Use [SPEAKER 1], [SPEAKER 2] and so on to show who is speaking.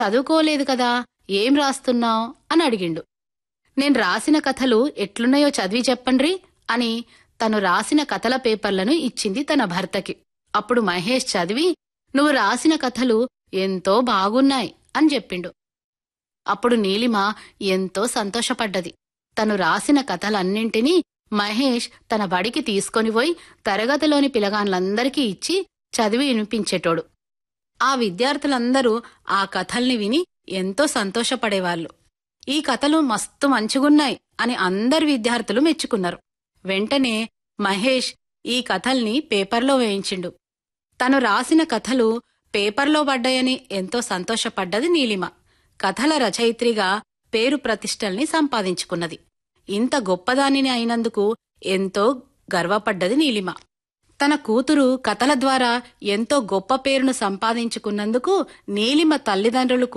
[SPEAKER 1] చదువుకోలేదు కదా ఏం రాస్తున్నావ్ అని అడిగిండు నేను రాసిన కథలు ఎట్లున్నాయో చదివి చెప్పండ్రి అని తను రాసిన కథల పేపర్లను ఇచ్చింది తన భర్తకి అప్పుడు మహేష్ చదివి నువ్వు రాసిన కథలు ఎంతో బాగున్నాయి అని చెప్పిండు అప్పుడు నీలిమ ఎంతో సంతోషపడ్డది తను రాసిన కథలన్నింటినీ మహేష్ తన బడికి తీసుకొని పోయి తరగతిలోని పిలగాన్లందరికీ ఇచ్చి చదివి వినిపించేటోడు ఆ విద్యార్థులందరూ ఆ కథల్ని విని ఎంతో సంతోషపడేవాళ్లు ఈ కథలు మస్తు మంచిగున్నాయి అని అందరి విద్యార్థులు మెచ్చుకున్నారు వెంటనే మహేష్ ఈ కథల్ని పేపర్లో వేయించిండు తను రాసిన కథలు పేపర్లో పడ్డాయని ఎంతో సంతోషపడ్డది నీలిమ కథల రచయిత్రిగా పేరు ప్రతిష్టల్ని సంపాదించుకున్నది ఇంత గొప్పదానిని అయినందుకు ఎంతో గర్వపడ్డది నీలిమ తన కూతురు కథల ద్వారా ఎంతో గొప్ప పేరును సంపాదించుకున్నందుకు నీలిమ తల్లిదండ్రులు